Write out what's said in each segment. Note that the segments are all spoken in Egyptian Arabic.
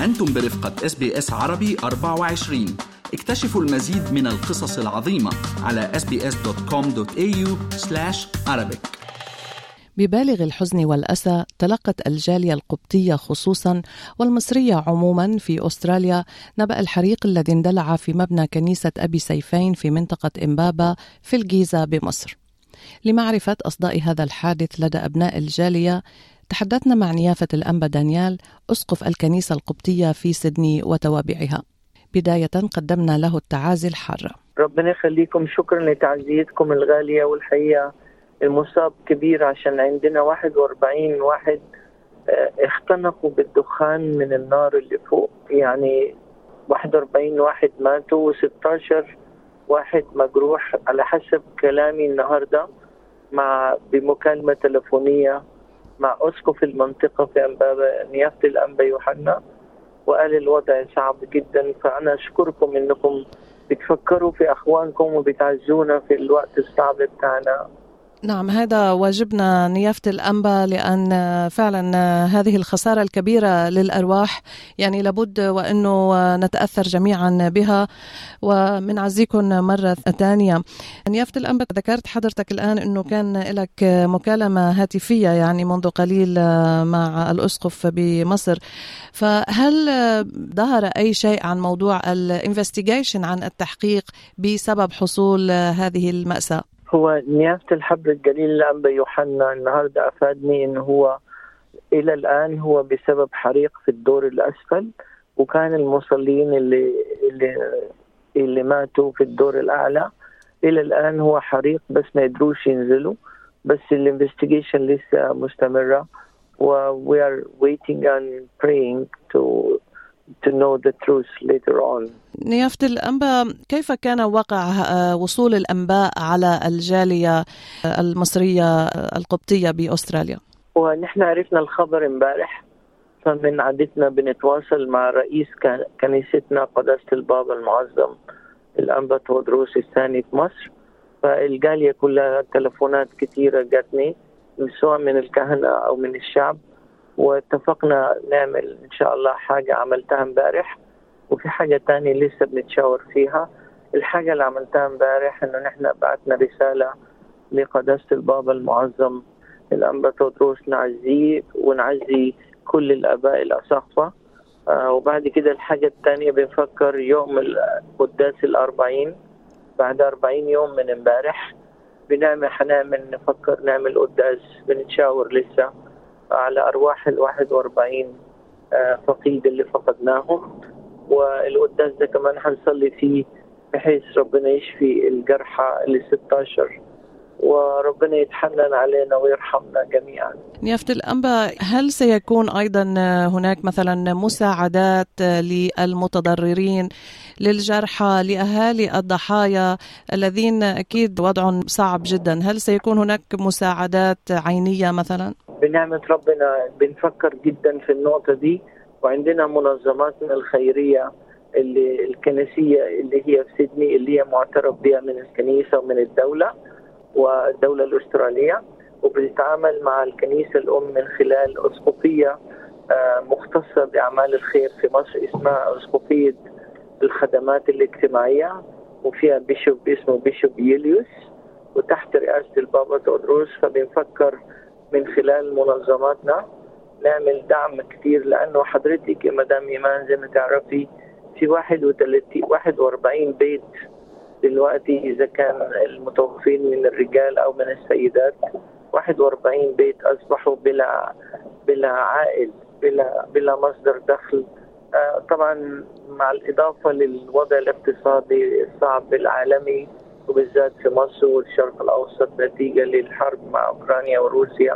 أنتم برفقة اس بي اس عربي 24 اكتشفوا المزيد من القصص العظيمة على sbs.com.au arabic ببالغ الحزن والأسى تلقت الجالية القبطية خصوصا والمصرية عموما في أستراليا نبأ الحريق الذي اندلع في مبنى كنيسة أبي سيفين في منطقة إمبابا في الجيزة بمصر لمعرفة أصداء هذا الحادث لدى أبناء الجالية تحدثنا مع نيافة الأنبا دانيال أسقف الكنيسة القبطية في سيدني وتوابعها بداية قدمنا له التعازي الحارة ربنا يخليكم شكرا لتعزيتكم الغالية والحقيقة المصاب كبير عشان عندنا 41 واحد آه، اختنقوا بالدخان من النار اللي فوق يعني 41 واحد ماتوا و16 واحد مجروح على حسب كلامي النهارده مع بمكالمة تلفونية مع أسقف المنطقة في أنبابة نيافة الأنبا يوحنا وقال الوضع صعب جدا فأنا أشكركم إنكم بتفكروا في أخوانكم وبتعزونا في الوقت الصعب بتاعنا نعم هذا واجبنا نيافة الأنبا لأن فعلا هذه الخسارة الكبيرة للأرواح يعني لابد وأنه نتأثر جميعا بها ومنعزيكم مرة ثانية نيافة الأنبا ذكرت حضرتك الآن أنه كان لك مكالمة هاتفية يعني منذ قليل مع الأسقف بمصر فهل ظهر أي شيء عن موضوع الانفستيجيشن عن التحقيق بسبب حصول هذه المأساة؟ هو نيافة الحبر الجليل الأنبا يوحنا النهاردة أفادني إنه هو إلى الآن هو بسبب حريق في الدور الأسفل وكان المصلين اللي اللي اللي ماتوا في الدور الأعلى إلى الآن هو حريق بس ما يقدروش ينزلوا بس الانفستيجيشن لسه مستمرة و we are waiting and praying to to know the truth later on. نيافة الأنباء كيف كان واقع وصول الأنباء على الجالية المصرية القبطية بأستراليا؟ ونحن عرفنا الخبر امبارح فمن عادتنا بنتواصل مع رئيس كنيستنا قداسة البابا المعظم الأنبا تودروس الثاني في مصر فالجالية كلها تلفونات كثيرة جاتني سواء من الكهنة أو من الشعب واتفقنا نعمل ان شاء الله حاجه عملتها امبارح وفي حاجه تانية لسه بنتشاور فيها الحاجه اللي عملتها امبارح انه نحن بعتنا رساله لقداسه البابا المعظم الانبا تودروس نعزيه ونعزي كل الاباء الاساقفه آه وبعد كده الحاجه الثانيه بنفكر يوم القداس الأربعين بعد أربعين يوم من امبارح بنعمل حنعمل نفكر نعمل قداس بنتشاور لسه على أرواح ال 41 آه، فقيد اللي فقدناهم والقداس ده كمان حنصلي فيه بحيث ربنا يشفي الجرحى اللي 16 وربنا يتحنن علينا ويرحمنا جميعا نيافة الأنبا هل سيكون أيضا هناك مثلا مساعدات للمتضررين للجرحى لأهالي الضحايا الذين أكيد وضعهم صعب جدا هل سيكون هناك مساعدات عينية مثلا؟ بنعمة ربنا بنفكر جدا في النقطة دي وعندنا منظماتنا الخيرية اللي الكنسية اللي هي في سيدني اللي هي معترف بها من الكنيسة ومن الدولة والدولة الأسترالية وبنتعامل مع الكنيسة الأم من خلال أسقفية آه، مختصة بأعمال الخير في مصر اسمها أسقفية الخدمات الاجتماعية وفيها بيشوب اسمه بيشوب يوليوس وتحت رئاسة البابا تودروس فبنفكر من خلال منظماتنا نعمل دعم كثير لانه حضرتك يا مدام ايمان زي ما تعرفي في 31 41 بيت دلوقتي اذا كان المتوفين من الرجال او من السيدات 41 بيت اصبحوا بلا بلا عائل بلا بلا مصدر دخل آه، طبعا مع الاضافه للوضع الاقتصادي الصعب العالمي وبالذات في مصر والشرق الاوسط نتيجه للحرب مع اوكرانيا وروسيا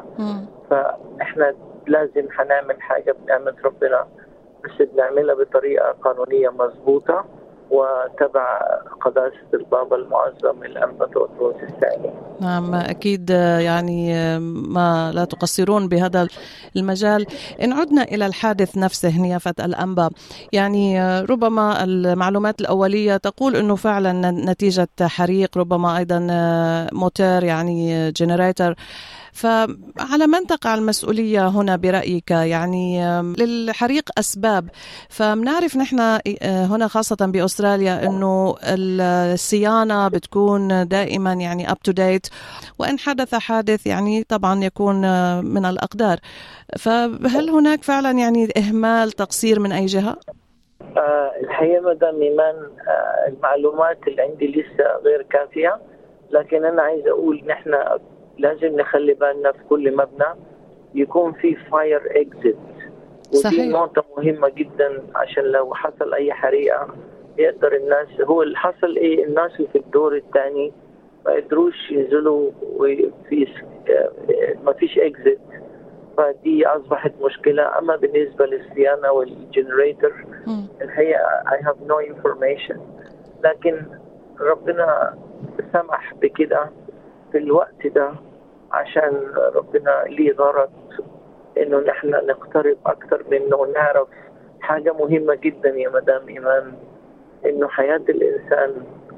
فاحنا لازم حنعمل حاجه بنعمه ربنا بس بنعملها بطريقه قانونيه مضبوطه وتبع قداسة البابا المعظم الأنبا تودروس الثاني نعم أكيد يعني ما لا تقصرون بهذا المجال إن عدنا إلى الحادث نفسه نيافة الأنبا يعني ربما المعلومات الأولية تقول أنه فعلا نتيجة حريق ربما أيضا موتور يعني جنريتر فعلى من تقع المسؤولية هنا برأيك يعني للحريق أسباب فبنعرف نحن آه، هنا خاصة بأستراليا أنه الصيانة بتكون دائما يعني up to date وإن حدث حادث يعني طبعا يكون من الأقدار فهل هناك فعلا يعني إهمال تقصير من أي جهة؟ آه الحقيقه مدام ايمان آه المعلومات اللي عندي لسه غير كافيه لكن انا عايز اقول نحن لازم نخلي بالنا في كل مبنى يكون في فاير اكزيت ودي صحيح. نقطة مهمة جدا عشان لو حصل أي حريقة يقدر الناس هو اللي حصل إيه الناس اللي في الدور الثاني ما قدروش ينزلوا وفي ما فيش اكزيت فدي أصبحت مشكلة أما بالنسبة للصيانة والجنريتور مم. الحقيقة I have no information لكن ربنا سمح بكده في الوقت ده عشان ربنا ليه غرض انه نحن نقترب اكثر منه ونعرف حاجة مهمة جدا يا مدام ايمان انه حياة الانسان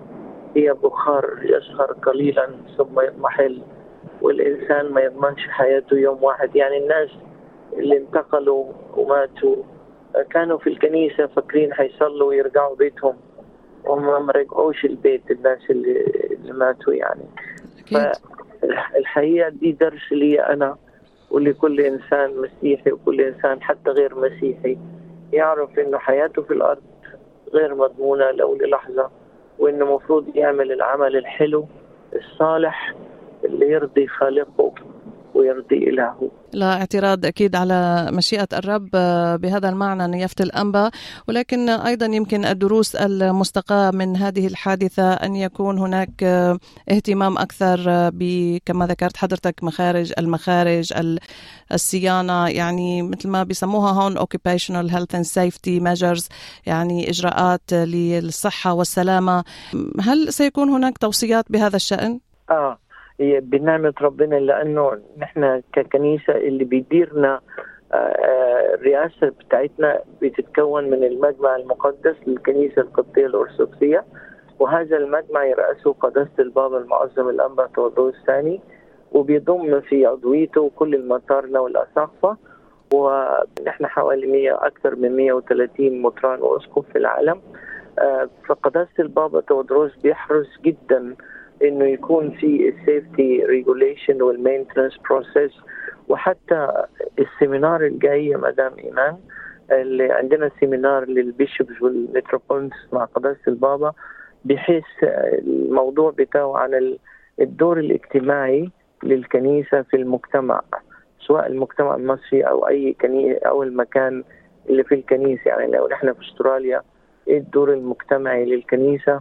هي بخار يسهر قليلا ثم يضمحل والانسان ما يضمنش حياته يوم واحد يعني الناس اللي انتقلوا وماتوا كانوا في الكنيسة فاكرين حيصلوا ويرجعوا بيتهم وهم ما رجعوش البيت الناس اللي, اللي ماتوا يعني أكيد فالحقيقة دي درس لي أنا ولكل إنسان مسيحي وكل إنسان حتى غير مسيحي يعرف إنه حياته في الأرض غير مضمونة لو للحظة وإنه المفروض يعمل العمل الحلو الصالح اللي يرضي خالقه ويرضي إلهه لا اعتراض أكيد على مشيئة الرب آه، بهذا المعنى نيافة الأنبا ولكن أيضا يمكن الدروس المستقاة من هذه الحادثة أن يكون هناك آه، اهتمام أكثر آه، ب كما ذكرت حضرتك مخارج المخارج ال- الصيانة يعني مثل ما بيسموها هون occupational health and safety measures يعني إجراءات للصحة والسلامة هل سيكون هناك توصيات بهذا الشأن؟ اه هي بنعمة ربنا لأنه نحن ككنيسة اللي بيديرنا آه، آه، الرئاسة بتاعتنا بتتكون من المجمع المقدس للكنيسة القبطية الأرثوذكسية وهذا المجمع يرأسه قداسة البابا المعظم الأنبا تودروس الثاني وبيضم في عضويته كل المطارنة والأساقفة ونحن حوالي 100 أكثر من 130 مطران وأسقف في العالم آه، فقداسة البابا تودروس بيحرص جدا انه يكون في السيفتي ريجوليشن والمينتنس بروسيس وحتى السيمينار الجاي يا مدام ايمان اللي عندنا سيمينار للبيشوبز والمتروبولز مع قداسه البابا بحيث الموضوع بتاعه عن ال- الدور الاجتماعي للكنيسه في المجتمع سواء المجتمع المصري او اي كنيسه او المكان اللي في الكنيسه يعني لو نحن في استراليا ايه الدور المجتمعي للكنيسه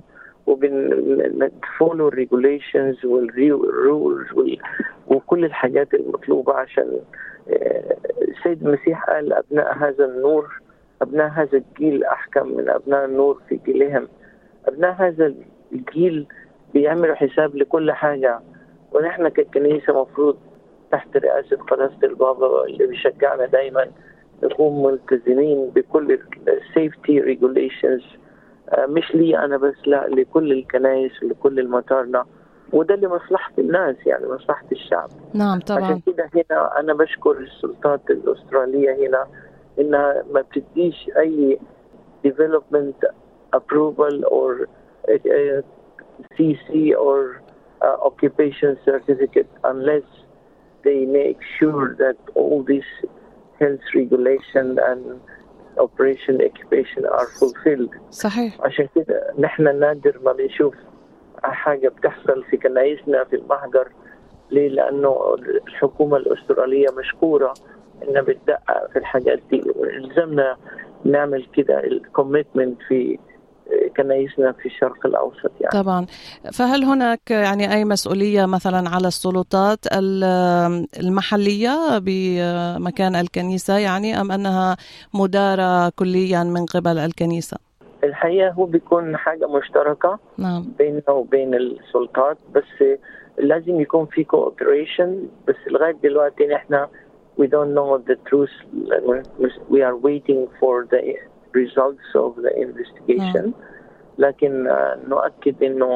وبنفولو الريجوليشنز والرولز وكل الحاجات المطلوبه عشان آه، السيد المسيح قال ابناء هذا النور ابناء هذا الجيل احكم من ابناء النور في جيلهم ابناء هذا الجيل بيعملوا حساب لكل حاجه ونحن ككنيسه مفروض تحت رئاسه قداسه البابا اللي بيشجعنا دايما نكون ملتزمين بكل السيفتي ريجوليشنز مش لي انا بس لا لكل الكنائس ولكل المطارنه وده لمصلحه الناس يعني مصلحه الشعب نعم عشان طبعا كده هنا انا بشكر السلطات الاستراليه هنا انها ما بتديش اي development approval or uh, CC or uh, occupation certificate unless they make sure that all these health regulation and operation occupation are fulfilled صحيح عشان كده نحن نادر ما بنشوف حاجة بتحصل في كنايسنا في المحجر ليه؟ لأنه الحكومة الأسترالية مشكورة إنها بتدقق في الحاجات دي والزمنا نعمل كده الكوميتمنت في كنايسنا في الشرق الأوسط يعني طبعا فهل هناك يعني أي مسؤولية مثلا على السلطات ال- المحلية بمكان الكنيسة يعني أم أنها مدارة كليا من قبل الكنيسة الحقيقة هو بيكون حاجة مشتركة نعم بيننا وبين السلطات بس لازم يكون في cooperation بس لغاية دلوقتي نحن we don't know the truth we are waiting for the results of the investigation لكن آه، نؤكد انه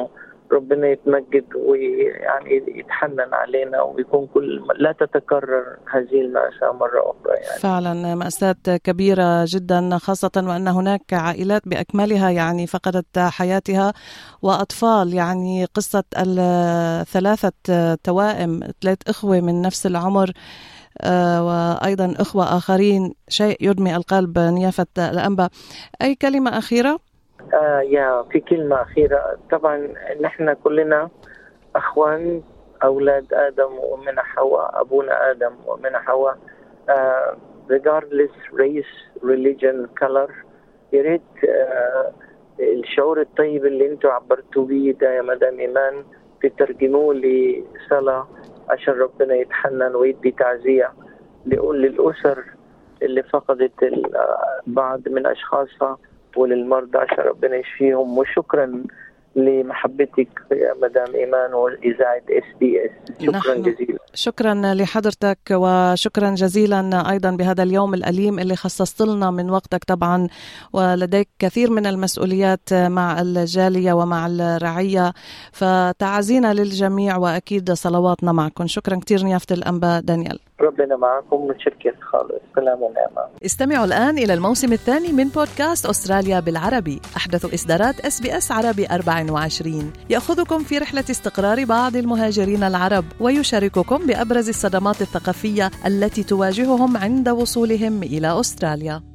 ربنا يتمجد ويعني يتحنن علينا ويكون كل لا تتكرر هذه المأساة مرة أخرى يعني. فعلا مأساة كبيرة جدا خاصة وأن هناك عائلات بأكملها يعني فقدت حياتها وأطفال يعني قصة الثلاثة توائم ثلاث إخوة من نفس العمر آه، وأيضا إخوة آخرين شيء يدمي القلب نيافة الأنبا أي كلمة أخيرة؟ آه يا في كلمة أخيرة طبعا نحن كلنا أخوان أولاد آدم ومن حواء أبونا آدم ومن حواء آه regardless race religion color يا ريت آه الشعور الطيب اللي انتم عبرتوا بيه ده يا مدام إيمان تترجموه لصلاة عشان ربنا يتحنن ويدي تعزية للأسر اللي فقدت بعض من أشخاصها وللمرضى عشان ربنا يشفيهم وشكرا لمحبتك يا مدام ايمان واذاعه اس بي اس شكرا جزيلا شكرا لحضرتك وشكرا جزيلا ايضا بهذا اليوم الاليم اللي خصصت لنا من وقتك طبعا ولديك كثير من المسؤوليات مع الجاليه ومع الرعيه فتعزينا للجميع واكيد صلواتنا معكم شكرا كثير نيافه الانباء دانيال ربنا معكم متشكر خالص سلام ونعمة استمعوا الآن إلى الموسم الثاني من بودكاست أستراليا بالعربي أحدث إصدارات اس بي اس عربي 24 يأخذكم في رحلة استقرار بعض المهاجرين العرب ويشارككم بأبرز الصدمات الثقافية التي تواجههم عند وصولهم إلى أستراليا